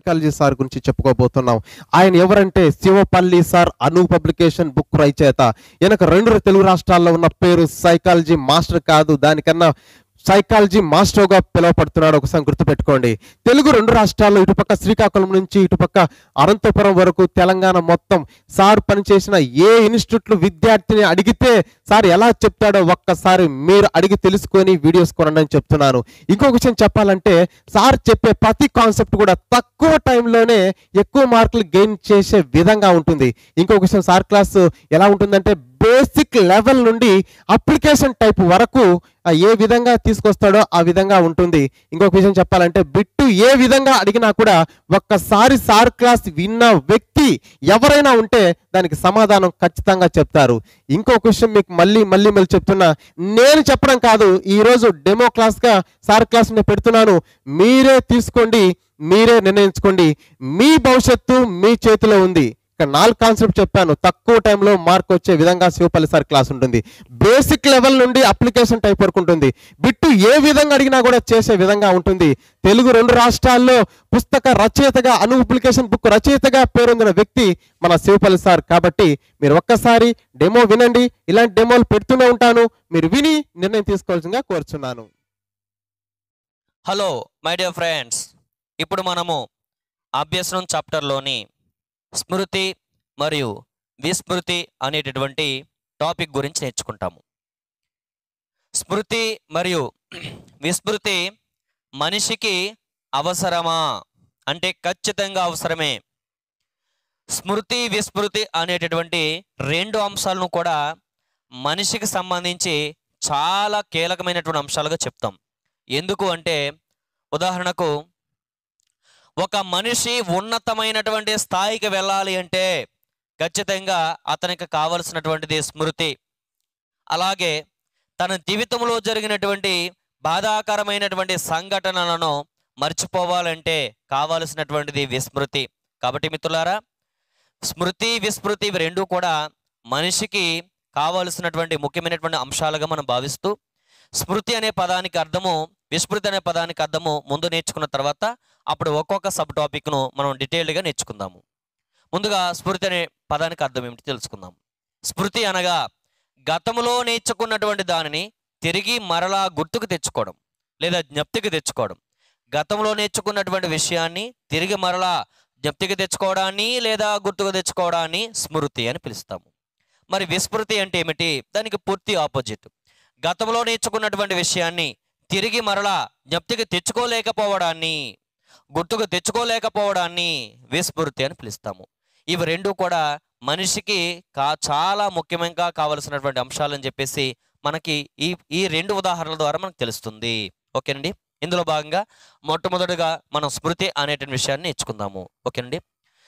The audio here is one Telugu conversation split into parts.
సైకాలజీ సార్ గురించి చెప్పుకోబోతున్నాం ఆయన ఎవరంటే శివపల్లి సార్ అను పబ్లికేషన్ బుక్ రచయిత ఈయనకు రెండు తెలుగు రాష్ట్రాల్లో ఉన్న పేరు సైకాలజీ మాస్టర్ కాదు దానికన్నా సైకాలజీ మాస్టర్గా పిలువపడుతున్నాడు ఒకసారి గుర్తుపెట్టుకోండి తెలుగు రెండు రాష్ట్రాల్లో ఇటుపక్క శ్రీకాకుళం నుంచి ఇటుపక్క అనంతపురం వరకు తెలంగాణ మొత్తం సార్ పనిచేసిన ఏ ఇన్స్టిట్యూట్లు విద్యార్థిని అడిగితే సార్ ఎలా చెప్తాడో ఒక్కసారి మీరు అడిగి తెలుసుకొని వీడియోస్ కొనండి అని చెప్తున్నాను ఇంకొక విషయం చెప్పాలంటే సార్ చెప్పే ప్రతి కాన్సెప్ట్ కూడా తక్కువ టైంలోనే ఎక్కువ మార్కులు గెయిన్ చేసే విధంగా ఉంటుంది ఇంకొక విషయం సార్ క్లాస్ ఎలా ఉంటుందంటే బేసిక్ లెవెల్ నుండి అప్లికేషన్ టైప్ వరకు ఆ ఏ విధంగా తీసుకొస్తాడో ఆ విధంగా ఉంటుంది ఇంకొక విషయం చెప్పాలంటే బిట్టు ఏ విధంగా అడిగినా కూడా ఒక్కసారి సార్ క్లాస్ విన్న వ్యక్తి ఎవరైనా ఉంటే దానికి సమాధానం ఖచ్చితంగా చెప్తారు ఇంకొక విషయం మీకు మళ్ళీ మళ్ళీ మళ్ళీ చెప్తున్నా నేను చెప్పడం కాదు ఈ రోజు డెమో క్లాస్గా సార్ క్లాస్ నేను పెడుతున్నాను మీరే తీసుకోండి మీరే నిర్ణయించుకోండి మీ భవిష్యత్తు మీ చేతిలో ఉంది ఇక్కడ నాలుగు కాన్సెప్ట్ చెప్పాను తక్కువ టైంలో మార్క్ వచ్చే విధంగా శివపల్లి సార్ క్లాస్ ఉంటుంది బేసిక్ లెవెల్ నుండి అప్లికేషన్ టైప్ వరకు ఉంటుంది బిట్టు ఏ విధంగా అడిగినా కూడా చేసే విధంగా ఉంటుంది తెలుగు రెండు రాష్ట్రాల్లో పుస్తక రచయితగా అను అప్లికేషన్ బుక్ రచయితగా పేరొందిన వ్యక్తి మన శివపల్లి సార్ కాబట్టి మీరు ఒక్కసారి డెమో వినండి ఇలాంటి డెమోలు పెడుతూనే ఉంటాను మీరు విని నిర్ణయం తీసుకోవాల్సిందిగా కోరుచున్నాను హలో మై డియర్ ఫ్రెండ్స్ ఇప్పుడు మనము అభ్యసనం చాప్టర్లోని స్మృతి మరియు విస్మృతి అనేటటువంటి టాపిక్ గురించి నేర్చుకుంటాము స్మృతి మరియు విస్మృతి మనిషికి అవసరమా అంటే ఖచ్చితంగా అవసరమే స్మృతి విస్మృతి అనేటటువంటి రెండు అంశాలను కూడా మనిషికి సంబంధించి చాలా కీలకమైనటువంటి అంశాలుగా చెప్తాం ఎందుకు అంటే ఉదాహరణకు ఒక మనిషి ఉన్నతమైనటువంటి స్థాయికి వెళ్ళాలి అంటే ఖచ్చితంగా అతనికి కావలసినటువంటిది స్మృతి అలాగే తన జీవితంలో జరిగినటువంటి బాధాకరమైనటువంటి సంఘటనలను మర్చిపోవాలంటే కావలసినటువంటిది విస్మృతి కాబట్టి మిత్రులారా స్మృతి విస్మృతి ఇవి రెండు కూడా మనిషికి కావలసినటువంటి ముఖ్యమైనటువంటి అంశాలుగా మనం భావిస్తూ స్మృతి అనే పదానికి అర్థము విస్మృతి అనే పదానికి అర్థము ముందు నేర్చుకున్న తర్వాత అప్పుడు ఒక్కొక్క సబ్ టాపిక్ను మనం డీటెయిల్డ్గా నేర్చుకుందాము ముందుగా స్మృతి అనే పదానికి అర్థం ఏమిటి తెలుసుకుందాం స్మృతి అనగా గతంలో నేర్చుకున్నటువంటి దానిని తిరిగి మరలా గుర్తుకు తెచ్చుకోవడం లేదా జ్ఞప్తికి తెచ్చుకోవడం గతంలో నేర్చుకున్నటువంటి విషయాన్ని తిరిగి మరలా జ్ఞప్తికి తెచ్చుకోవడాన్ని లేదా గుర్తుకు తెచ్చుకోవడాన్ని స్మృతి అని పిలుస్తాము మరి విస్మృతి అంటే ఏమిటి దానికి పూర్తి ఆపోజిట్ గతంలో నేర్చుకున్నటువంటి విషయాన్ని తిరిగి మరలా జ్ఞప్తికి తెచ్చుకోలేకపోవడాన్ని గుర్తుకు తెచ్చుకోలేకపోవడాన్ని విస్మృతి అని పిలుస్తాము ఇవి రెండు కూడా మనిషికి కా చాలా ముఖ్యంగా కావలసినటువంటి అంశాలని చెప్పేసి మనకి ఈ ఈ రెండు ఉదాహరణల ద్వారా మనకు తెలుస్తుంది ఓకేనండి ఇందులో భాగంగా మొట్టమొదటిగా మనం స్మృతి అనేటువంటి విషయాన్ని నేర్చుకుందాము ఓకేనండి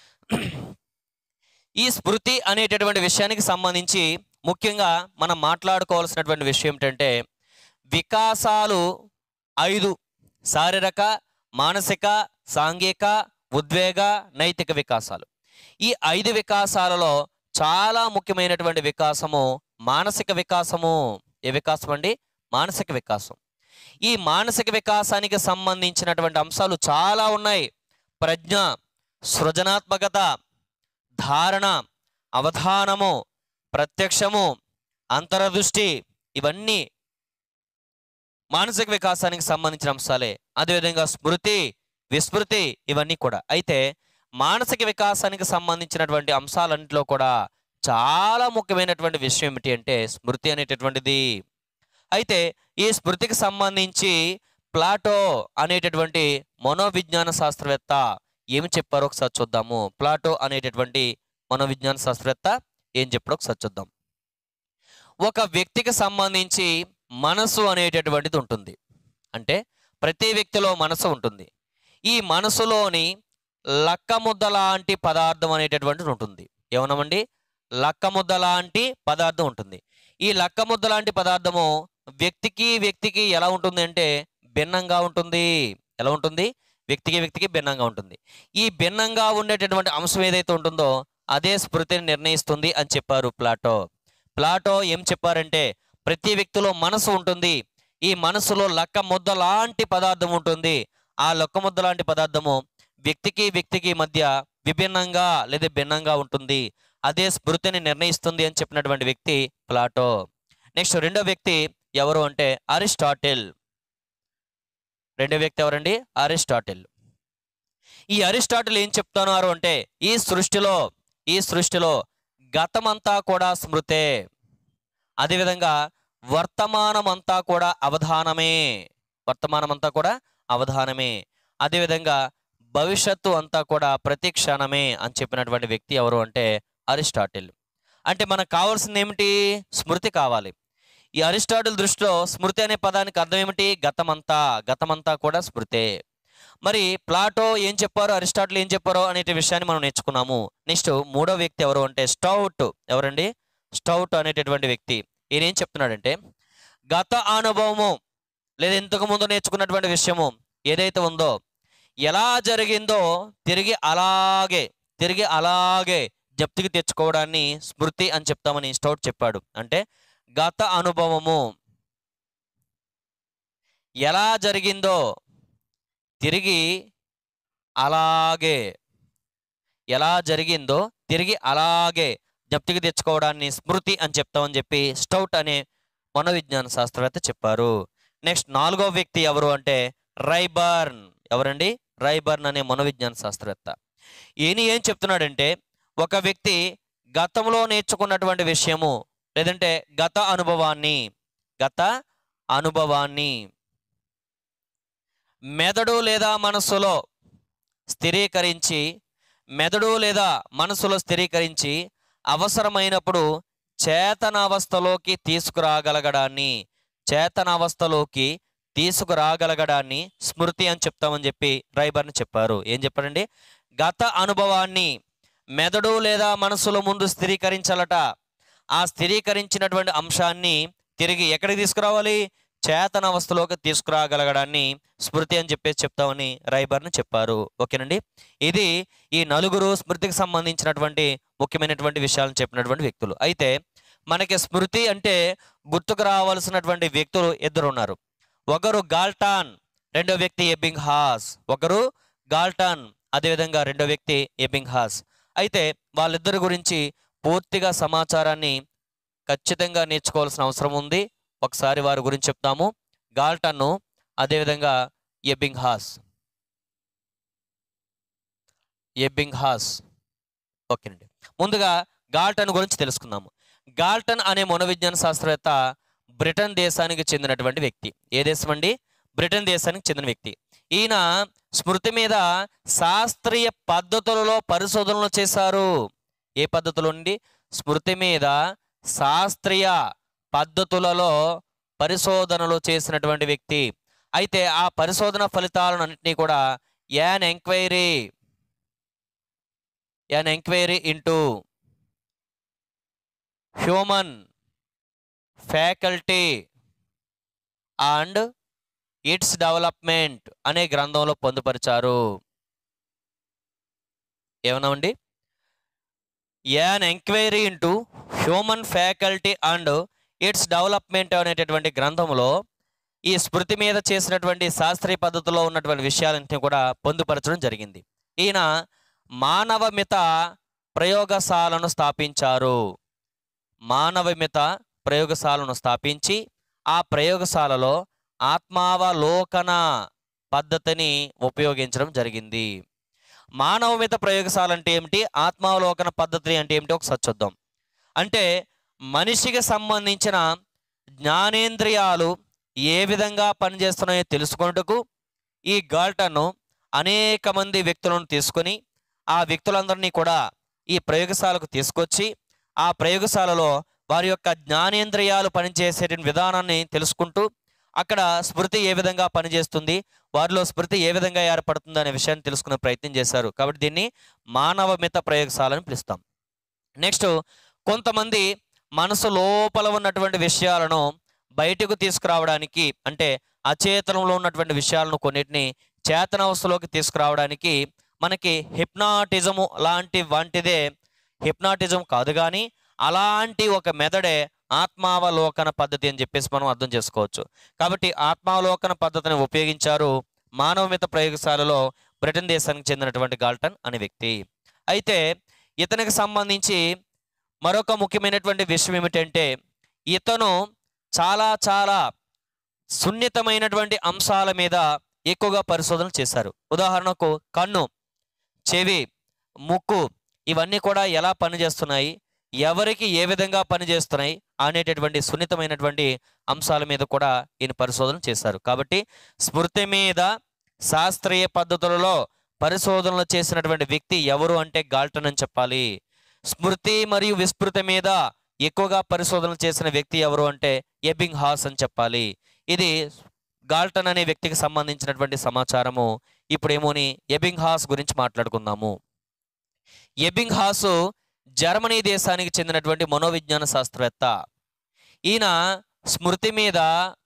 ఈ స్మృతి అనేటటువంటి విషయానికి సంబంధించి ముఖ్యంగా మనం మాట్లాడుకోవాల్సినటువంటి విషయం ఏంటంటే వికాసాలు ఐదు శారీరక మానసిక సాంఘిక ఉద్వేగ నైతిక వికాసాలు ఈ ఐదు వికాసాలలో చాలా ముఖ్యమైనటువంటి వికాసము మానసిక వికాసము ఏ వికాసం అండి మానసిక వికాసం ఈ మానసిక వికాసానికి సంబంధించినటువంటి అంశాలు చాలా ఉన్నాయి ప్రజ్ఞ సృజనాత్మకత ధారణ అవధానము ప్రత్యక్షము అంతరదృష్టి ఇవన్నీ మానసిక వికాసానికి సంబంధించిన అంశాలే అదేవిధంగా స్మృతి విస్మృతి ఇవన్నీ కూడా అయితే మానసిక వికాసానికి సంబంధించినటువంటి అంశాలన్నింటిలో కూడా చాలా ముఖ్యమైనటువంటి విషయం ఏమిటి అంటే స్మృతి అనేటటువంటిది అయితే ఈ స్మృతికి సంబంధించి ప్లాటో అనేటటువంటి మనోవిజ్ఞాన శాస్త్రవేత్త ఏమి చెప్పారో ఒకసారి చూద్దాము ప్లాటో అనేటటువంటి మనోవిజ్ఞాన శాస్త్రవేత్త ఏం చెప్పారో ఒకసారి చూద్దాం ఒక వ్యక్తికి సంబంధించి మనసు అనేటటువంటిది ఉంటుంది అంటే ప్రతి వ్యక్తిలో మనసు ఉంటుంది ఈ మనసులోని లక్కముద్ద లాంటి పదార్థం అనేటటువంటిది ఉంటుంది ఏమన్నామండి లక్కముద్ద లాంటి పదార్థం ఉంటుంది ఈ లక్కముద్ద లాంటి పదార్థము వ్యక్తికి వ్యక్తికి ఎలా ఉంటుంది అంటే భిన్నంగా ఉంటుంది ఎలా ఉంటుంది వ్యక్తికి వ్యక్తికి భిన్నంగా ఉంటుంది ఈ భిన్నంగా ఉండేటటువంటి అంశం ఏదైతే ఉంటుందో అదే స్మృతిని నిర్ణయిస్తుంది అని చెప్పారు ప్లాటో ప్లాటో ఏం చెప్పారంటే ప్రతి వ్యక్తిలో మనసు ఉంటుంది ఈ మనసులో లక్క ముద్ద లాంటి పదార్థం ఉంటుంది ఆ లక్క ముద్ద లాంటి పదార్థము వ్యక్తికి వ్యక్తికి మధ్య విభిన్నంగా లేదా భిన్నంగా ఉంటుంది అదే స్మృతిని నిర్ణయిస్తుంది అని చెప్పినటువంటి వ్యక్తి ప్లాటో నెక్స్ట్ రెండో వ్యక్తి ఎవరు అంటే అరిస్టాటిల్ రెండో వ్యక్తి ఎవరండి అరిస్టాటిల్ ఈ అరిస్టాటిల్ ఏం చెప్తున్నారు అంటే ఈ సృష్టిలో ఈ సృష్టిలో గతమంతా కూడా స్మృతే అదేవిధంగా వర్తమానమంతా కూడా అవధానమే వర్తమానమంతా కూడా అవధానమే అదేవిధంగా భవిష్యత్తు అంతా కూడా ప్రతి క్షణమే అని చెప్పినటువంటి వ్యక్తి ఎవరు అంటే అరిస్టాటిల్ అంటే మనకు కావాల్సింది ఏమిటి స్మృతి కావాలి ఈ అరిస్టాటిల్ దృష్టిలో స్మృతి అనే పదానికి అర్థం ఏమిటి గతమంతా గతమంతా కూడా స్మృతే మరి ప్లాటో ఏం చెప్పారో అరిస్టాటిల్ ఏం చెప్పారో అనే విషయాన్ని మనం నేర్చుకున్నాము నెక్స్ట్ మూడో వ్యక్తి ఎవరు అంటే స్టౌట్ ఎవరండి స్టౌట్ అనేటటువంటి వ్యక్తి ఈయన ఏం చెప్తున్నాడంటే గత అనుభవము లేదా ఇంతకు ముందు నేర్చుకున్నటువంటి విషయము ఏదైతే ఉందో ఎలా జరిగిందో తిరిగి అలాగే తిరిగి అలాగే జప్తికి తెచ్చుకోవడాన్ని స్మృతి అని చెప్తామని స్టౌట్ చెప్పాడు అంటే గత అనుభవము ఎలా జరిగిందో తిరిగి అలాగే ఎలా జరిగిందో తిరిగి అలాగే జప్తికి తెచ్చుకోవడాన్ని స్మృతి అని చెప్తామని చెప్పి స్టౌట్ అనే మనోవిజ్ఞాన శాస్త్రవేత్త చెప్పారు నెక్స్ట్ నాలుగో వ్యక్తి ఎవరు అంటే రైబర్న్ ఎవరండి రైబర్న్ అనే మనోవిజ్ఞాన శాస్త్రవేత్త ఈయన ఏం చెప్తున్నాడంటే ఒక వ్యక్తి గతంలో నేర్చుకున్నటువంటి విషయము లేదంటే గత అనుభవాన్ని గత అనుభవాన్ని మెదడు లేదా మనస్సులో స్థిరీకరించి మెదడు లేదా మనసులో స్థిరీకరించి అవసరమైనప్పుడు చేతనావస్థలోకి తీసుకురాగలగడాన్ని చేతనావస్థలోకి తీసుకురాగలగడాన్ని స్మృతి అని చెప్తామని చెప్పి రైబర్ని చెప్పారు ఏం చెప్పారండి గత అనుభవాన్ని మెదడు లేదా మనసులో ముందు స్థిరీకరించాలట ఆ స్థిరీకరించినటువంటి అంశాన్ని తిరిగి ఎక్కడికి తీసుకురావాలి చేతనావస్థలోకి తీసుకురాగలగడాన్ని స్మృతి అని చెప్పేసి చెప్తామని రైబర్ని చెప్పారు ఓకేనండి ఇది ఈ నలుగురు స్మృతికి సంబంధించినటువంటి ముఖ్యమైనటువంటి విషయాలను చెప్పినటువంటి వ్యక్తులు అయితే మనకి స్మృతి అంటే గుర్తుకు రావాల్సినటువంటి వ్యక్తులు ఇద్దరు ఉన్నారు ఒకరు గాల్టాన్ రెండో వ్యక్తి ఎబింగ్ హాస్ ఒకరు గాల్టాన్ అదేవిధంగా రెండో వ్యక్తి ఎబింగ్ హాస్ అయితే వాళ్ళిద్దరి గురించి పూర్తిగా సమాచారాన్ని ఖచ్చితంగా నేర్చుకోవాల్సిన అవసరం ఉంది ఒకసారి వారి గురించి చెప్తాము గాల్టన్ను అదేవిధంగా ఎబింగ్ హాస్ ఎబింగ్ హాస్ ఓకేనండి ముందుగా గాల్టన్ గురించి తెలుసుకుందాము గాల్టన్ అనే మనోవిజ్ఞాన శాస్త్రవేత్త బ్రిటన్ దేశానికి చెందినటువంటి వ్యక్తి ఏ దేశం అండి బ్రిటన్ దేశానికి చెందిన వ్యక్తి ఈయన స్మృతి మీద శాస్త్రీయ పద్ధతులలో పరిశోధనలు చేశారు ఏ పద్ధతులు అండి స్మృతి మీద శాస్త్రీయ పద్ధతులలో పరిశోధనలు చేసినటువంటి వ్యక్తి అయితే ఆ పరిశోధన ఫలితాలను అన్నింటినీ కూడా an enquiry an enquiry into human faculty and its development అనే గ్రంథంలో పొందుపరిచారు ఏమన్నామండి an enquiry into human faculty and its development అనేటటువంటి గ్రంథంలో ఈ స్మృతి మీద చేసినటువంటి శాస్త్రీయ పద్ధతిలో ఉన్నటువంటి విషయాలన్నింటినీ కూడా పొందుపరచడం జరిగింది ఈయన మానవమిత ప్రయోగశాలను స్థాపించారు మానవమిత ప్రయోగశాలను స్థాపించి ఆ ప్రయోగశాలలో ఆత్మావలోకన పద్ధతిని ఉపయోగించడం జరిగింది మానవమిత ప్రయోగశాల అంటే ఏమిటి ఆత్మావలోకన పద్ధతి అంటే ఏమిటి ఒకసారి చూద్దాం అంటే మనిషికి సంబంధించిన జ్ఞానేంద్రియాలు ఏ విధంగా పనిచేస్తున్నాయో తెలుసుకొనుటకు ఈ గాల్టన్ను అనేక మంది వ్యక్తులను తీసుకొని ఆ వ్యక్తులందరినీ కూడా ఈ ప్రయోగశాలకు తీసుకొచ్చి ఆ ప్రయోగశాలలో వారి యొక్క జ్ఞానేంద్రియాలు పనిచేసే విధానాన్ని తెలుసుకుంటూ అక్కడ స్మృతి ఏ విధంగా పనిచేస్తుంది వారిలో స్మృతి ఏ విధంగా ఏర్పడుతుంది అనే విషయాన్ని తెలుసుకునే ప్రయత్నం చేశారు కాబట్టి దీన్ని మానవ మిత ప్రయోగశాలని పిలుస్తాం నెక్స్ట్ కొంతమంది మనసు లోపల ఉన్నటువంటి విషయాలను బయటకు తీసుకురావడానికి అంటే అచేతనంలో ఉన్నటువంటి విషయాలను కొన్నిటిని చేతనావస్థలోకి తీసుకురావడానికి మనకి హిప్నాటిజము లాంటి వంటిదే హిప్నాటిజం కాదు కానీ అలాంటి ఒక మెథడే ఆత్మావలోకన పద్ధతి అని చెప్పేసి మనం అర్థం చేసుకోవచ్చు కాబట్టి ఆత్మావలోకన పద్ధతిని ఉపయోగించారు మానవమిత ప్రయోగశాలలో బ్రిటన్ దేశానికి చెందినటువంటి గాల్టన్ అనే వ్యక్తి అయితే ఇతనికి సంబంధించి మరొక ముఖ్యమైనటువంటి విషయం ఏమిటంటే ఇతను చాలా చాలా సున్నితమైనటువంటి అంశాల మీద ఎక్కువగా పరిశోధన చేశారు ఉదాహరణకు కన్ను చెవి ముక్కు ఇవన్నీ కూడా ఎలా పనిచేస్తున్నాయి ఎవరికి ఏ విధంగా పనిచేస్తున్నాయి అనేటటువంటి సున్నితమైనటువంటి అంశాల మీద కూడా ఈయన పరిశోధన చేశారు కాబట్టి స్మృతి మీద శాస్త్రీయ పద్ధతులలో పరిశోధనలు చేసినటువంటి వ్యక్తి ఎవరు అంటే గాల్టన్ అని చెప్పాలి స్మృతి మరియు విస్మృతి మీద ఎక్కువగా పరిశోధనలు చేసిన వ్యక్తి ఎవరు అంటే ఎబింగ్ హాస్ అని చెప్పాలి ఇది గాల్టన్ అనే వ్యక్తికి సంబంధించినటువంటి సమాచారము ఇప్పుడేమోని ఎబింగ్ హాస్ గురించి మాట్లాడుకుందాము ఎబింగ్ హాసు జర్మనీ దేశానికి చెందినటువంటి మనోవిజ్ఞాన శాస్త్రవేత్త ఈయన స్మృతి మీద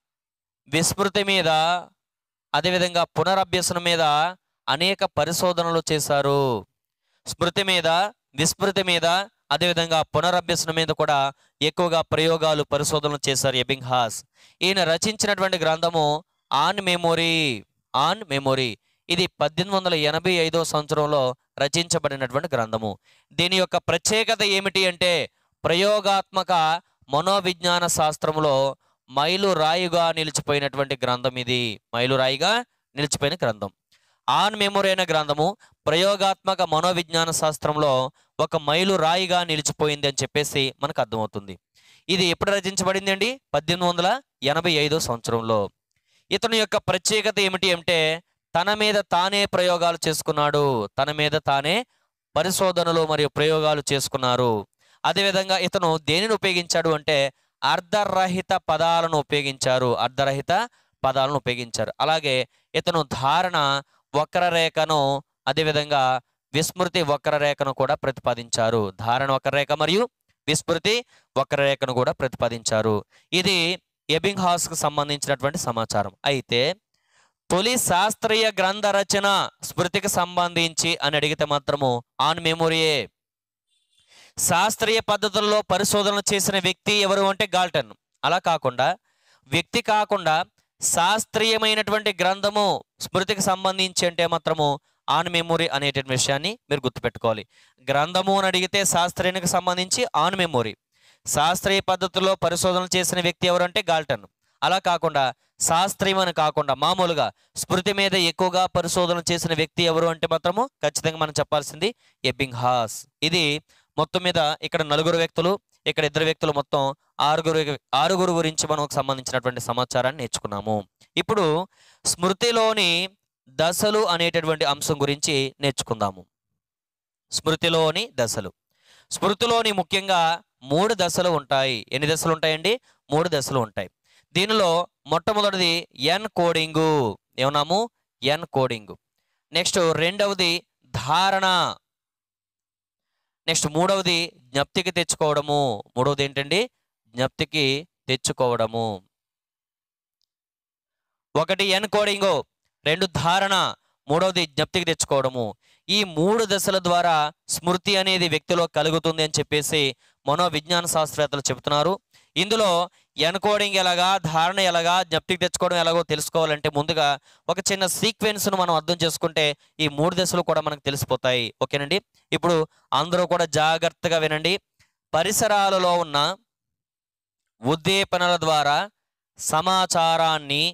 విస్మృతి మీద అదేవిధంగా పునరభ్యసనం మీద అనేక పరిశోధనలు చేశారు స్మృతి మీద విస్మృతి మీద అదేవిధంగా పునరభ్యసనం మీద కూడా ఎక్కువగా ప్రయోగాలు పరిశోధనలు చేశారు ఎబింగ్ హాస్ ఈయన రచించినటువంటి గ్రంథము ఆన్ మెమొరీ ఆన్ మెమొరీ ఇది పద్దెనిమిది వందల ఎనభై ఐదో సంవత్సరంలో రచించబడినటువంటి గ్రంథము దీని యొక్క ప్రత్యేకత ఏమిటి అంటే ప్రయోగాత్మక మనోవిజ్ఞాన శాస్త్రంలో మైలురాయిగా నిలిచిపోయినటువంటి గ్రంథం ఇది మైలురాయిగా నిలిచిపోయిన గ్రంథం ఆన్ మెమొరీ అనే గ్రంథము ప్రయోగాత్మక మనోవిజ్ఞాన శాస్త్రంలో ఒక మైలురాయిగా నిలిచిపోయింది అని చెప్పేసి మనకు అర్థమవుతుంది ఇది ఎప్పుడు రచించబడింది అండి పద్దెనిమిది వందల ఎనభై ఐదో సంవత్సరంలో ఇతని యొక్క ప్రత్యేకత ఏమిటి అంటే తన మీద తానే ప్రయోగాలు చేసుకున్నాడు తన మీద తానే పరిశోధనలు మరియు ప్రయోగాలు చేసుకున్నారు అదేవిధంగా ఇతను దేనిని ఉపయోగించాడు అంటే అర్ధరహిత పదాలను ఉపయోగించారు అర్ధరహిత పదాలను ఉపయోగించారు అలాగే ఇతను ధారణ వక్రరేఖను అదేవిధంగా విస్మృతి వక్రరేఖను కూడా ప్రతిపాదించారు ధారణ వక్రరేఖ మరియు విస్మృతి వక్రరేఖను కూడా ప్రతిపాదించారు ఇది ఎబింగ్ హాస్కు సంబంధించినటువంటి సమాచారం అయితే తొలి శాస్త్రీయ గ్రంథ రచన స్మృతికి సంబంధించి అని అడిగితే మాత్రము ఆన్ మెమొరీయే శాస్త్రీయ పద్ధతుల్లో పరిశోధనలు చేసిన వ్యక్తి ఎవరు అంటే గాల్టన్ అలా కాకుండా వ్యక్తి కాకుండా శాస్త్రీయమైనటువంటి గ్రంథము స్మృతికి సంబంధించి అంటే మాత్రము ఆన్ మెమొరీ అనేటువంటి విషయాన్ని మీరు గుర్తుపెట్టుకోవాలి గ్రంథము అని అడిగితే శాస్త్రీయానికి సంబంధించి ఆన్ మెమొరీ శాస్త్రీయ పద్ధతుల్లో పరిశోధన చేసిన వ్యక్తి ఎవరంటే గాల్టన్ అలా కాకుండా శాస్త్రీయం అని కాకుండా మామూలుగా స్మృతి మీద ఎక్కువగా పరిశోధన చేసిన వ్యక్తి ఎవరు అంటే మాత్రము ఖచ్చితంగా మనం చెప్పాల్సింది ఎబ్బింగ్ హాస్ ఇది మొత్తం మీద ఇక్కడ నలుగురు వ్యక్తులు ఇక్కడ ఇద్దరు వ్యక్తులు మొత్తం ఆరుగురు ఆరుగురు గురించి మనకు సంబంధించినటువంటి సమాచారాన్ని నేర్చుకున్నాము ఇప్పుడు స్మృతిలోని దశలు అనేటటువంటి అంశం గురించి నేర్చుకుందాము స్మృతిలోని దశలు స్మృతిలోని ముఖ్యంగా మూడు దశలు ఉంటాయి ఎన్ని దశలు ఉంటాయండి మూడు దశలు ఉంటాయి దీనిలో మొట్టమొదటిది ఎన్ కోడింగు ఏమన్నాము ఎన్ కోడింగు నెక్స్ట్ రెండవది ధారణ నెక్స్ట్ మూడవది జ్ఞప్తికి తెచ్చుకోవడము మూడవది ఏంటండి జ్ఞప్తికి తెచ్చుకోవడము ఒకటి ఎన్ కోడింగు రెండు ధారణ మూడవది జ్ఞప్తికి తెచ్చుకోవడము ఈ మూడు దశల ద్వారా స్మృతి అనేది వ్యక్తిలో కలుగుతుంది అని చెప్పేసి మనోవిజ్ఞాన శాస్త్రవేత్తలు చెబుతున్నారు ఇందులో ఎన్కోడింగ్ ఎలాగా ధారణ ఎలాగా జ్ఞప్తికి తెచ్చుకోవడం ఎలాగో తెలుసుకోవాలంటే ముందుగా ఒక చిన్న సీక్వెన్స్ను మనం అర్థం చేసుకుంటే ఈ మూడు దశలు కూడా మనకు తెలిసిపోతాయి ఓకేనండి ఇప్పుడు అందరూ కూడా జాగ్రత్తగా వినండి పరిసరాలలో ఉన్న ఉద్దీపనల ద్వారా సమాచారాన్ని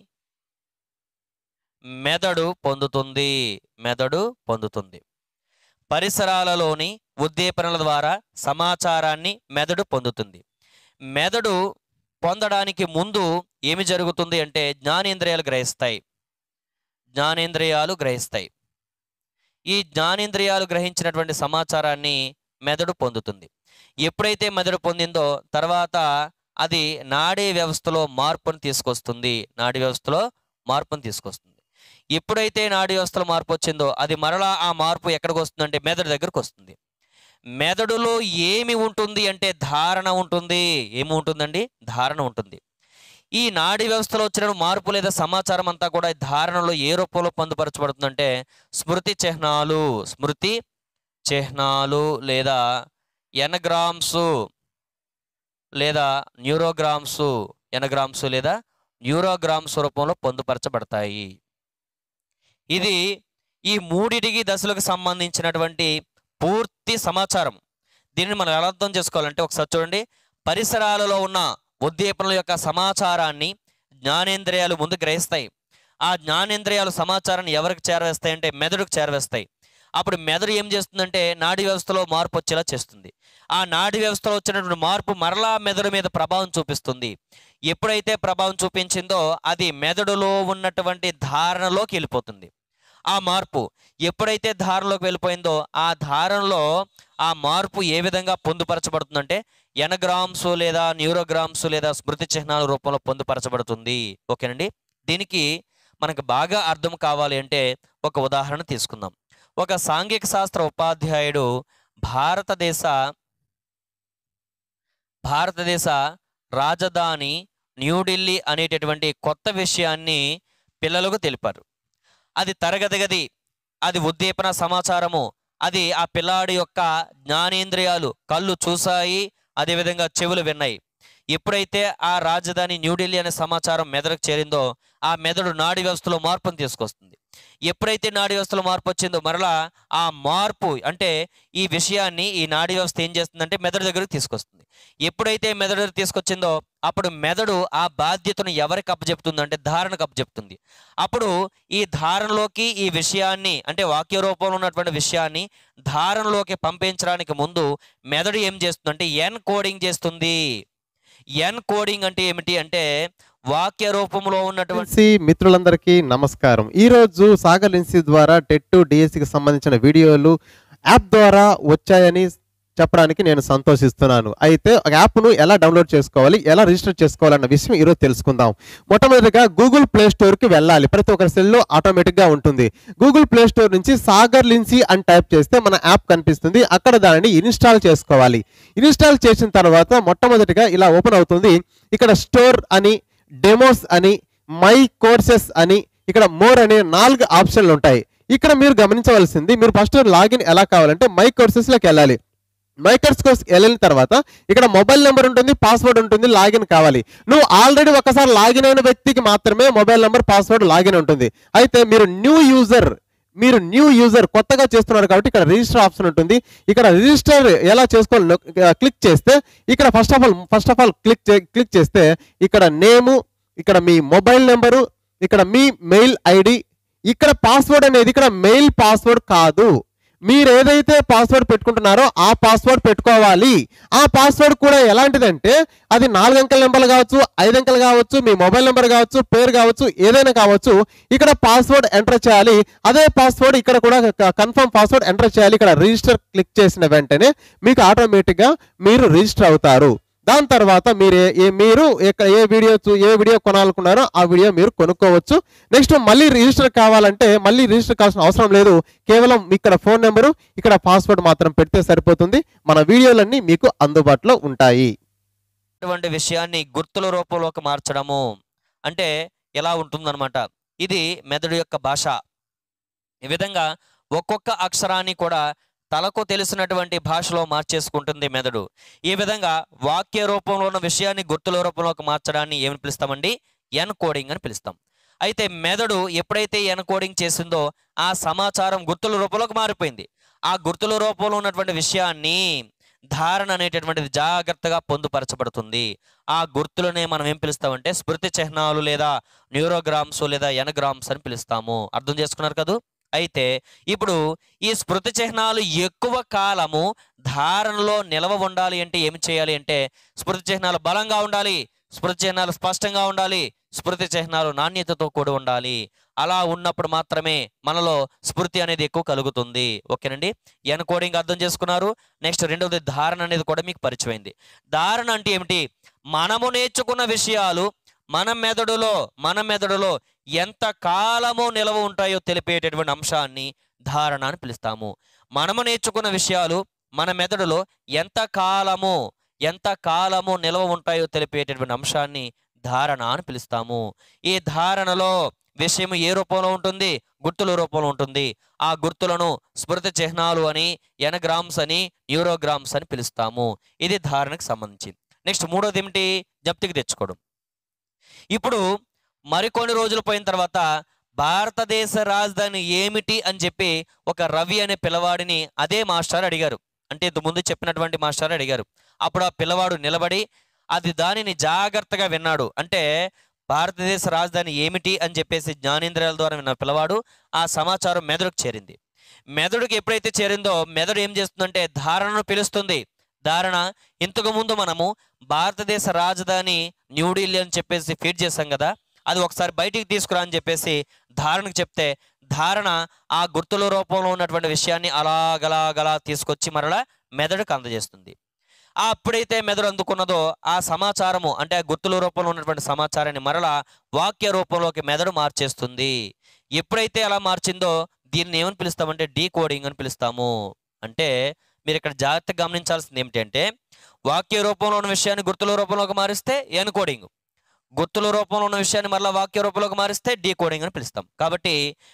మెదడు పొందుతుంది మెదడు పొందుతుంది పరిసరాలలోని ఉద్దీపనల ద్వారా సమాచారాన్ని మెదడు పొందుతుంది మెదడు పొందడానికి ముందు ఏమి జరుగుతుంది అంటే జ్ఞానేంద్రియాలు గ్రహిస్తాయి జ్ఞానేంద్రియాలు గ్రహిస్తాయి ఈ జ్ఞానేంద్రియాలు గ్రహించినటువంటి సమాచారాన్ని మెదడు పొందుతుంది ఎప్పుడైతే మెదడు పొందిందో తర్వాత అది నాడీ వ్యవస్థలో మార్పును తీసుకొస్తుంది నాడీ వ్యవస్థలో మార్పును తీసుకొస్తుంది ఎప్పుడైతే నాడీ వ్యవస్థలో మార్పు వచ్చిందో అది మరలా ఆ మార్పు ఎక్కడికి వస్తుందంటే మెదడు దగ్గరకు వస్తుంది మెదడులో ఏమి ఉంటుంది అంటే ధారణ ఉంటుంది ఏమి ఉంటుందండి ధారణ ఉంటుంది ఈ నాడీ వ్యవస్థలో వచ్చిన మార్పు లేదా సమాచారం అంతా కూడా ఈ ధారణలో ఏ రూపంలో పొందుపరచబడుతుందంటే స్మృతి చిహ్నాలు స్మృతి చిహ్నాలు లేదా ఎనగ్రామ్స్ లేదా న్యూరోగ్రామ్స్ ఎనగ్రామ్స్ లేదా న్యూరోగ్రామ్స్ రూపంలో పొందుపరచబడతాయి ఇది ఈ మూడిటికి దశలకు సంబంధించినటువంటి పూర్తి సమాచారం దీనిని మనం ఎలా అర్థం చేసుకోవాలంటే ఒకసారి చూడండి పరిసరాలలో ఉన్న ఉద్దీపనల యొక్క సమాచారాన్ని జ్ఞానేంద్రియాలు ముందు గ్రహిస్తాయి ఆ జ్ఞానేంద్రియాలు సమాచారాన్ని ఎవరికి చేరవేస్తాయి అంటే మెదడుకు చేరవేస్తాయి అప్పుడు మెదడు ఏం చేస్తుందంటే నాడీ వ్యవస్థలో మార్పు వచ్చేలా చేస్తుంది ఆ నాడీ వ్యవస్థలో వచ్చినటువంటి మార్పు మరలా మెదడు మీద ప్రభావం చూపిస్తుంది ఎప్పుడైతే ప్రభావం చూపించిందో అది మెదడులో ఉన్నటువంటి ధారణలోకి వెళ్ళిపోతుంది ఆ మార్పు ఎప్పుడైతే ధారణలోకి వెళ్ళిపోయిందో ఆ ధారణలో ఆ మార్పు ఏ విధంగా పొందుపరచబడుతుందంటే ఎనగ్రామ్స్ లేదా న్యూరోగ్రామ్స్ లేదా స్మృతి చిహ్నాల రూపంలో పొందుపరచబడుతుంది ఓకేనండి దీనికి మనకు బాగా అర్థం కావాలి అంటే ఒక ఉదాహరణ తీసుకుందాం ఒక సాంఘిక శాస్త్ర ఉపాధ్యాయుడు భారతదేశ భారతదేశ రాజధాని న్యూఢిల్లీ అనేటటువంటి కొత్త విషయాన్ని పిల్లలకు తెలిపారు అది తరగతి గది అది ఉద్దీపన సమాచారము అది ఆ పిల్లాడి యొక్క జ్ఞానేంద్రియాలు కళ్ళు చూశాయి అదేవిధంగా చెవులు విన్నాయి ఎప్పుడైతే ఆ రాజధాని న్యూఢిల్లీ అనే సమాచారం మెదడుకు చేరిందో ఆ మెదడు నాడి వ్యవస్థలో మార్పును తీసుకొస్తుంది ఎప్పుడైతే నాడి వ్యవస్థలో మార్పు వచ్చిందో మరలా ఆ మార్పు అంటే ఈ విషయాన్ని ఈ నాడి వ్యవస్థ ఏం చేస్తుందంటే మెదడు దగ్గరకు తీసుకొస్తుంది ఎప్పుడైతే మెదడు దగ్గరకు తీసుకొచ్చిందో అప్పుడు మెదడు ఆ బాధ్యతను ఎవరికి అప్పచెప్తుంది అంటే ధారణకు అప్పచెప్తుంది అప్పుడు ఈ ధారణలోకి ఈ విషయాన్ని అంటే వాక్య రూపంలో ఉన్నటువంటి విషయాన్ని ధారణలోకి పంపించడానికి ముందు మెదడు ఏం చేస్తుందంటే ఎన్ కోడింగ్ చేస్తుంది ఎన్ కోడింగ్ అంటే ఏమిటి అంటే వాక్య రూపంలో ఉన్నటువంటి ఎన్సి మిత్రులందరికీ నమస్కారం ఈ రోజు సాగర్ ఎన్సి ద్వారా టెట్ డిఎస్సికి సంబంధించిన వీడియోలు యాప్ ద్వారా వచ్చాయని చెప్పడానికి నేను సంతోషిస్తున్నాను అయితే ఒక యాప్ను ఎలా డౌన్లోడ్ చేసుకోవాలి ఎలా రిజిస్టర్ చేసుకోవాలన్న విషయం ఈరోజు తెలుసుకుందాం మొట్టమొదటిగా గూగుల్ ప్లే స్టోర్కి వెళ్ళాలి ప్రతి ఒక్కరి సెల్లో ఆటోమేటిక్గా ఉంటుంది గూగుల్ ప్లే స్టోర్ నుంచి సాగర్ లిన్సీ అని టైప్ చేస్తే మన యాప్ కనిపిస్తుంది అక్కడ దానిని ఇన్స్టాల్ చేసుకోవాలి ఇన్స్టాల్ చేసిన తర్వాత మొట్టమొదటిగా ఇలా ఓపెన్ అవుతుంది ఇక్కడ స్టోర్ అని డెమోస్ అని మై కోర్సెస్ అని ఇక్కడ మోర్ అనే నాలుగు ఆప్షన్లు ఉంటాయి ఇక్కడ మీరు గమనించవలసింది మీరు ఫస్ట్ లాగిన్ ఎలా కావాలంటే మై కోర్సెస్లోకి వెళ్ళాలి మై కోర్స్ కోర్స్ వెళ్ళిన తర్వాత ఇక్కడ మొబైల్ నెంబర్ ఉంటుంది పాస్వర్డ్ ఉంటుంది లాగిన్ కావాలి నువ్వు ఆల్రెడీ ఒకసారి లాగిన్ అయిన వ్యక్తికి మాత్రమే మొబైల్ నెంబర్ పాస్వర్డ్ లాగిన్ ఉంటుంది అయితే మీరు న్యూ యూజర్ మీరు న్యూ యూజర్ కొత్తగా చేస్తున్నారు కాబట్టి ఇక్కడ రిజిస్టర్ ఆప్షన్ ఉంటుంది ఇక్కడ రిజిస్టర్ ఎలా చేసుకోవాలి క్లిక్ చేస్తే ఇక్కడ first of all first of all click click చేస్తే ఇక్కడ నేము ఇక్కడ మీ మొబైల్ నెంబరు ఇక్కడ మీ మెయిల్ ఐడి ఇక్కడ పాస్వర్డ్ అనేది ఇక్కడ మెయిల్ పాస్వర్డ్ కాదు మీరు ఏదైతే పాస్వర్డ్ పెట్టుకుంటున్నారో ఆ పాస్వర్డ్ పెట్టుకోవాలి ఆ పాస్వర్డ్ కూడా ఎలాంటిదంటే అది నాలుగు అంకెల నెంబర్లు కావచ్చు ఐదు అంకెలు కావచ్చు మీ మొబైల్ నెంబర్ కావచ్చు పేరు కావచ్చు ఏదైనా కావచ్చు ఇక్కడ పాస్వర్డ్ ఎంటర్ చేయాలి అదే పాస్వర్డ్ ఇక్కడ కూడా కన్ఫర్మ్ పాస్వర్డ్ ఎంటర్ చేయాలి ఇక్కడ రిజిస్టర్ క్లిక్ చేసిన వెంటనే మీకు ఆటోమేటిక్గా మీరు రిజిస్టర్ అవుతారు దాని తర్వాత మీరు ఏ- ఏ మీరు ఎక్క- ఏ వీడియో చూ- ఏ వీడియో కొనాలనుకున్నారో ఆ వీడియో మీరు కొనుక్కోవచ్చు నెక్స్ట్ మళ్ళీ రిజిస్టర్ కావాలంటే మళ్ళీ రిజిస్టర్ కావాల్సిన అవసరం లేదు కేవలం ఇక్కడ ఫోన్ నెంబరు ఇక్కడ పాస్వర్డ్ మాత్రం పెడితే సరిపోతుంది మన వీడియోలన్నీ మీకు అందుబాటులో ఉంటాయి అటువంటి విషయాన్ని గుర్తుల రూపంలోకి మార్చడము అంటే ఎలా ఉంటుందన్నమాట ఇది మెదడు యొక్క భాష ఈ విధంగా ఒక్కొక్క అక్షరాన్ని కూడా తలకు తెలిసినటువంటి భాషలో మార్చేసుకుంటుంది మెదడు ఈ విధంగా వాక్య రూపంలో ఉన్న విషయాన్ని గుర్తుల రూపంలోకి మార్చడాన్ని ఏమని పిలుస్తామండి ఎన్ కోడింగ్ అని పిలుస్తాం అయితే మెదడు ఎప్పుడైతే ఎన్ కోడింగ్ చేసిందో ఆ సమాచారం గుర్తుల రూపంలోకి మారిపోయింది ఆ గుర్తుల రూపంలో ఉన్నటువంటి విషయాన్ని ధారణ అనేటటువంటిది జాగ్రత్తగా పొందుపరచబడుతుంది ఆ గుర్తులనే మనం ఏం పిలుస్తామంటే స్మృతి చిహ్నాలు లేదా న్యూరోగ్రామ్స్ లేదా ఎనగ్రామ్స్ అని పిలుస్తాము అర్థం చేసుకున్నారు కదూ అయితే ఇప్పుడు ఈ స్మృతి చిహ్నాలు ఎక్కువ కాలము ధారణలో నిలవ ఉండాలి అంటే ఏమి చేయాలి అంటే స్మృతి చిహ్నాలు బలంగా ఉండాలి స్మృతి చిహ్నాలు స్పష్టంగా ఉండాలి స్మృతి చిహ్నాలు నాణ్యతతో కూడి ఉండాలి అలా ఉన్నప్పుడు మాత్రమే మనలో స్మృతి అనేది ఎక్కువ కలుగుతుంది ఓకేనండి ఎన్ కోడింగ్ అర్థం చేసుకున్నారు నెక్స్ట్ రెండవది ధారణ అనేది కూడా మీకు పరిచయమైంది ధారణ అంటే ఏమిటి మనము నేర్చుకున్న విషయాలు మన మెదడులో మన మెదడులో ఎంత కాలము నిలవ ఉంటాయో తెలిపేటటువంటి అంశాన్ని ధారణ అని పిలుస్తాము మనము నేర్చుకున్న విషయాలు మన మెదడులో ఎంత కాలము ఎంత కాలము నిలవ ఉంటాయో తెలిపేటటువంటి అంశాన్ని ధారణ అని పిలుస్తాము ఈ ధారణలో విషయం ఏ రూపంలో ఉంటుంది గుర్తుల రూపంలో ఉంటుంది ఆ గుర్తులను స్మృతి చిహ్నాలు అని ఎనగ్రామ్స్ అని న్యూరోగ్రామ్స్ అని పిలుస్తాము ఇది ధారణకు సంబంధించి నెక్స్ట్ మూడోది ఏమిటి జప్తికి తెచ్చుకోవడం ఇప్పుడు మరికొన్ని రోజులు పోయిన తర్వాత భారతదేశ రాజధాని ఏమిటి అని చెప్పి ఒక రవి అనే పిల్లవాడిని అదే మాస్టర్ అడిగారు అంటే ఇంతకుముందు చెప్పినటువంటి మాస్టర్ అడిగారు అప్పుడు ఆ పిల్లవాడు నిలబడి అది దానిని జాగ్రత్తగా విన్నాడు అంటే భారతదేశ రాజధాని ఏమిటి అని చెప్పేసి జ్ఞానేంద్రియాల ద్వారా విన్న పిల్లవాడు ఆ సమాచారం మెదడుకు చేరింది మెదడుకి ఎప్పుడైతే చేరిందో మెదడు ఏం చేస్తుందంటే ధారణను పిలుస్తుంది ధారణ ఇంతకు ముందు మనము భారతదేశ రాజధాని న్యూఢిల్లీ అని చెప్పేసి ఫీడ్ చేశాం కదా అది ఒకసారి బయటికి తీసుకురా అని చెప్పేసి ధారణకు చెప్తే ధారణ ఆ గుర్తుల రూపంలో ఉన్నటువంటి విషయాన్ని అలాగలాగలా తీసుకొచ్చి మరలా మెదడుకు అందజేస్తుంది ఆ అప్పుడైతే మెదడు అందుకున్నదో ఆ సమాచారము అంటే ఆ గుర్తుల రూపంలో ఉన్నటువంటి సమాచారాన్ని మరలా వాక్య రూపంలోకి మెదడు మార్చేస్తుంది ఎప్పుడైతే అలా మార్చిందో దీన్ని ఏమని పిలుస్తామంటే డీ కోడింగ్ అని పిలుస్తాము అంటే మీరు ఇక్కడ జాగ్రత్తగా గమనించాల్సింది ఏమిటంటే వాక్య రూపంలో ఉన్న విషయాన్ని గుర్తుల రూపంలోకి మారిస్తే ఎన్కోడింగ్ గుర్తుల రూపంలో ఉన్న విషయాన్ని మరలా వాక్య రూపంలోకి మారిస్తే డీ కోడింగ్ అని పిలుస్తాం కాబట్టి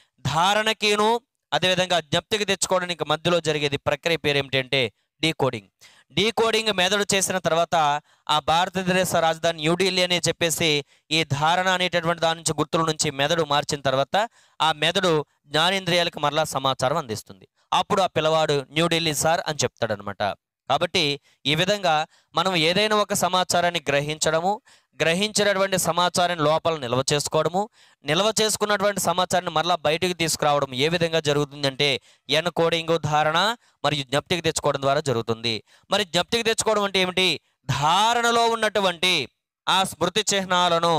ధారణకిను అదేవిధంగా జ్ఞప్తికి తెచ్చుకోవడానికి మధ్యలో జరిగేది ప్రక్రియ పేరు ఏమిటంటే డీ కోడింగ్ డీ కోడింగ్ మెదడు చేసిన తర్వాత ఆ భారతదేశ రాజధాని న్యూఢిల్లీ అని చెప్పేసి ఈ ధారణ అనేటటువంటి దాని నుంచి గుర్తుల నుంచి మెదడు మార్చిన తర్వాత ఆ మెదడు జ్ఞానేంద్రియాలకు మరలా సమాచారం అందిస్తుంది అప్పుడు ఆ పిల్లవాడు న్యూఢిల్లీ సార్ అని చెప్తాడనమాట కాబట్టి ఈ విధంగా మనం ఏదైనా ఒక సమాచారాన్ని గ్రహించడము గ్రహించినటువంటి సమాచారాన్ని లోపల నిల్వ చేసుకోవడము నిల్వ చేసుకున్నటువంటి సమాచారాన్ని మరలా బయటికి తీసుకురావడం ఏ విధంగా జరుగుతుందంటే ఎన్ కోడింగ్ ధారణ మరియు జ్ఞప్తికి తెచ్చుకోవడం ద్వారా జరుగుతుంది మరి జ్ఞప్తికి తెచ్చుకోవడం అంటే ఏమిటి ధారణలో ఉన్నటువంటి ఆ స్మృతి చిహ్నాలను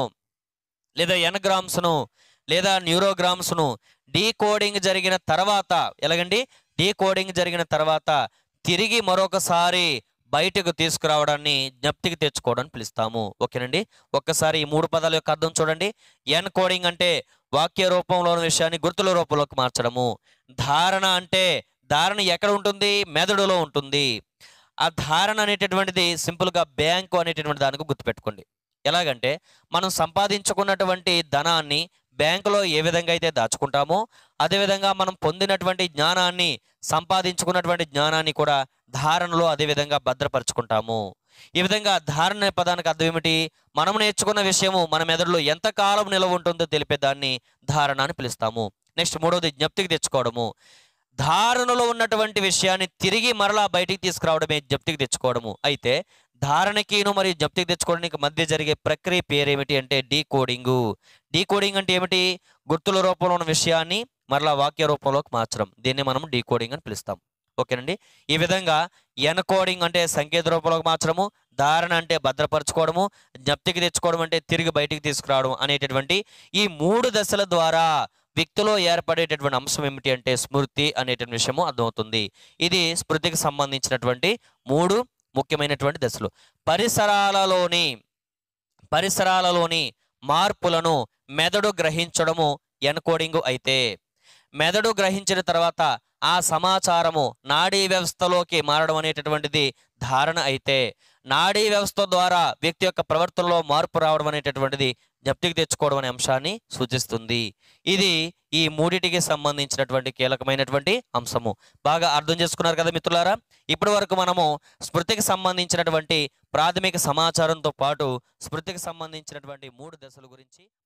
లేదా ఎన్గ్రామ్స్ను లేదా న్యూరోగ్రామ్స్ను డీకోడింగ్ జరిగిన తర్వాత ఎలాగండి డీకోడింగ్ జరిగిన తర్వాత తిరిగి మరొకసారి బయటకు తీసుకురావడాన్ని జ్ఞప్తికి తెచ్చుకోవడం అని పిలుస్తాము ఓకేనండి ఒక్కసారి ఈ మూడు పదాల యొక్క అర్థం చూడండి ఎన్ కోడింగ్ అంటే వాక్య రూపంలో ఉన్న విషయాన్ని గుర్తుల రూపంలోకి మార్చడము ధారణ అంటే ధారణ ఎక్కడ ఉంటుంది మెదడులో ఉంటుంది ఆ ధారణ అనేటటువంటిది సింపుల్గా బ్యాంకు అనేటటువంటి దానికి గుర్తుపెట్టుకోండి ఎలాగంటే మనం సంపాదించుకున్నటువంటి ధనాన్ని బ్యాంకులో ఏ విధంగా అయితే దాచుకుంటామో అదేవిధంగా మనం పొందినటువంటి జ్ఞానాన్ని సంపాదించుకున్నటువంటి జ్ఞానాన్ని కూడా ధారణలో అదే విధంగా భద్రపరుచుకుంటాము ఈ విధంగా ధారణ అనే పదానికి అర్థం ఏమిటి మనం నేర్చుకున్న విషయము మన మెదడులో ఎంత కాలం నిలవ ఉంటుందో తెలిపే దాన్ని ధారణ అని పిలుస్తాము నెక్స్ట్ మూడవది జ్ఞప్తికి తెచ్చుకోవడము ధారణలో ఉన్నటువంటి విషయాన్ని తిరిగి మరలా బయటికి తీసుకురావడమే జ్ఞప్తికి తెచ్చుకోవడము అయితే ధారణకిను మరియు జ్ఞప్తికి తెచ్చుకోవడానికి మధ్య జరిగే ప్రక్రియ పేరేమిటి అంటే డీ కోడింగు డీ కోడింగ్ అంటే ఏమిటి గుర్తుల రూపంలో ఉన్న విషయాన్ని మరలా వాక్య రూపంలోకి మార్చడం దీన్ని మనం డీ కోడింగ్ అని పిలుస్తాం ఓకేనండి ఈ విధంగా ఎన్ కోడింగ్ అంటే సంకేత రూపంలోకి మార్చడము ధారణ అంటే భద్రపరచుకోవడము జ్ఞప్తికి తెచ్చుకోవడం అంటే తిరిగి బయటికి తీసుకురావడం అనేటటువంటి ఈ మూడు దశల ద్వారా వ్యక్తిలో ఏర్పడేటటువంటి అంశం ఏమిటి అంటే స్మృతి అనేటువంటి విషయము అర్థమవుతుంది ఇది స్మృతికి సంబంధించినటువంటి మూడు ముఖ్యమైనటువంటి దశలు పరిసరాలలోని పరిసరాలలోని మార్పులను మెదడు గ్రహించడము ఎన్కోడింగ్ అయితే మెదడు గ్రహించిన తర్వాత ఆ సమాచారము నాడీ వ్యవస్థలోకి మారడం అనేటటువంటిది ధారణ అయితే నాడీ వ్యవస్థ ద్వారా వ్యక్తి యొక్క ప్రవర్తనలో మార్పు రావడం అనేటటువంటిది జ్ఞప్తికి తెచ్చుకోవడం అనే అంశాన్ని సూచిస్తుంది ఇది ఈ మూడిటికి సంబంధించినటువంటి కీలకమైనటువంటి అంశము బాగా అర్థం చేసుకున్నారు కదా మిత్రులారా ఇప్పటి వరకు మనము స్మృతికి సంబంధించినటువంటి ప్రాథమిక సమాచారంతో పాటు స్మృతికి సంబంధించినటువంటి మూడు దశల గురించి